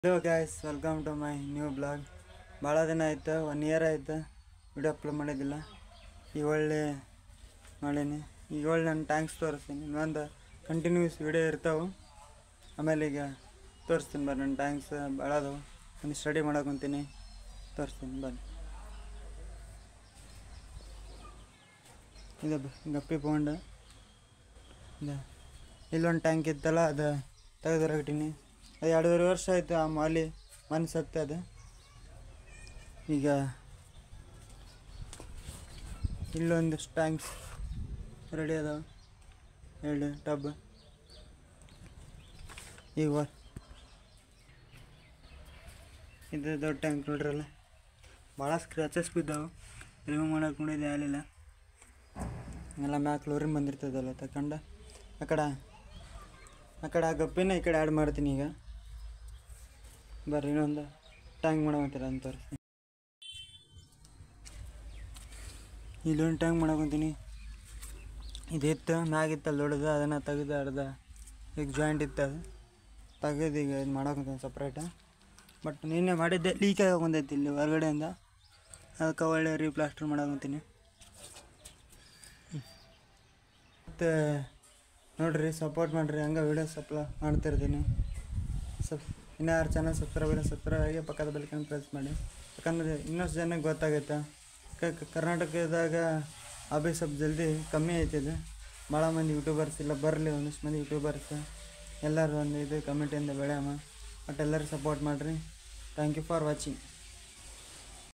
hello guys welcome to my new blog ಭಾಳ ದಿನ ಆಯ್ತು ಒನ್ ಇಯರ್ ಆಯ್ತು ವಿಡಿಯೋ ಅಪ್ಲೋಡ್ ಮಾಡಿದ್ದಿಲ್ಲ ಈಗ ಒಳ್ಳೆ ಮಾಡೀನಿ ಈಗ ಒಳ್ಳೆ ನಾನು ಟ್ಯಾಂಕ್ಸ್ ತೋರಿಸ್ತೀನಿ ಇನ್ನೊಂದು ಕಂಟಿನ್ಯೂಸ್ ವಿಡಿಯೋ ಇರ್ತಾವೆ ಆಮೇಲೆ ಈಗ ತೋರಿಸ್ತೀನಿ ಬರ್ರಿ ನನ್ನ ಟ್ಯಾಂಕ್ಸ್ ಭಾಳ ಅದಾವೆ ಒಂದು ಸ್ಟಡಿ ಮಾಡಕೊಂತೀನಿ ತೋರಿಸ್ತೀನಿ ಬನ್ನಿ ಇದು ಬ- ಗಪ್ಪಿ ಪೌಂಡ್ ಇದು ಇಲ್ಲೊಂದು ಟ್ಯಾಂಕ್ ಇತ್ತಲ್ಲ ಅದು ತೆಗೆದು ಹೊರಗಿಟ್ಟೀನಿ ಅದು ಎರಡೂವರೆ ವರ್ಷ ಆಯಿತು ಆ ಮಾಲಿ ಮನೆ ಸತ್ತೆ ಅದು ಈಗ ಇಲ್ಲೊಂದಿಷ್ಟು ಟ್ಯಾಂಕ್ಸ್ ರೆಡಿ ಅದಾವೆ ಎರಡು ಟಬ್ ಈಗ ವ- ಇದು ದೊಡ್ಡ ಟ್ಯಾಂಕ್ ನೋಡ್ರಲ್ಲ ಭಾಳ ಸ್ಕ್ರ್ಯಾಚಸ್ ಬಿದ್ದಾವೆ ರಿಮೂವ್ ಮಾಡಕ್ಕೆ ನೋಡಿದ್ದೆ ಆಗಲಿಲ್ಲ ಎಲ್ಲ ಮ್ಯಾಕ್ ಕ್ಲೋರಿನ್ ಬಂದಿರ್ತದಲ್ಲ ತಗೊಂಡು ಆ ಕಡೆ ಆ ಕಡೆ ಆ ಗಪ್ಪಿನ ಈ ಕಡೆ ಆ್ಯಡ್ ಮಾಡ್ತೀನಿ ಈಗ ಬರ್ರಿ ಇನ್ನೊಂದು ಟ್ಯಾಂಕ್ ಮಾಡಕಂತೀರ ಅಂತ ತೋರಿಸ್ತೀನಿ ಇಲ್ಲೊಂದು ಟ್ಯಾಂಕ್ ಮಾಡಕೊಂತೀನಿ ಇದಿತ್ತು ಮ್ಯಾಗಿತ್ತಲ್ಲ ದೊಡ್ಡದು ಅದನ್ನು ತೆಗೆದು ಅರ್ಧ ಈಗ ಜಾಯಿಂಟ್ ಇತ್ತು ಅದು ತೆಗೆದು ಈಗ ಇದು ಮಾಡಕೊಂತೀನಿ ಸಪ್ರೇಟ ಬಟ್ ನಿನ್ನೆ ಮಾಡಿದ್ದೆ ಲೀಕ್ ಆಗಿ ಬಂದೈತಿ ಇಲ್ಲಿ ಹೊರಗಡೆಯಿಂದ ಅದಕ್ಕೆ ಒಳ್ಳೆ ರೀಪ್ಲಾಸ್ಟರ್ ಮಾಡಕೊಂತೀನಿ ಮತ್ತು ನೋಡ್ರಿ ಸಪೋರ್ಟ್ ಮಾಡಿರಿ ಹಂಗೆ ವೀಡಿಯೋಸ್ ಅಪ್ಲೋಡ್ ಮಾಡ್ತಿರ್ತೀನಿ ಸಬ್ ಇನ್ನೂ ಯಾರು ಚಾನಲ್ ಸಬ್ಸ್ಕ್ರೈಬ್ ಇಲ್ಲ ಸಬ್ಸ್ಕ್ರೈಬ್ ಆಗಿ ಪಕ್ಕದ ಬೆಲ್ಕನ್ನು ಪ್ರೆಸ್ ಮಾಡಿ ಯಾಕಂದರೆ ಇನ್ನಷ್ಟು ಜನಕ್ಕೆ ಗೊತ್ತಾಗುತ್ತೆ ಕ- ಕ- ಕರ್ನಾಟಕದಾಗ ಆಫೀಸ್ ಸ್ವಲ್ಪ ಜಲ್ದಿ ಕಮ್ಮಿ ಐತಿದೆ ಭಾಳ ಮಂದಿ ಯೂಟ್ಯೂಬರ್ಸ್ ಇಲ್ಲ ಬರಲಿ ಒಂದಿಷ್ಟು ಮಂದಿ ಯೂಟ್ಯೂಬರ್ಸ್ ಎಲ್ಲರೂ ಒಂದು ಇದು ಕಮಿಟಿಯಿಂದ ಬೆಳೆಯಮ್ಮ ಬಟ್ ಎಲ್ಲರೂ ಸಪೋರ್ಟ್ ಮಾಡಿರಿ ಥ್ಯಾಂಕ್ ಯು ಫಾರ್ ವಾಚಿಂಗ್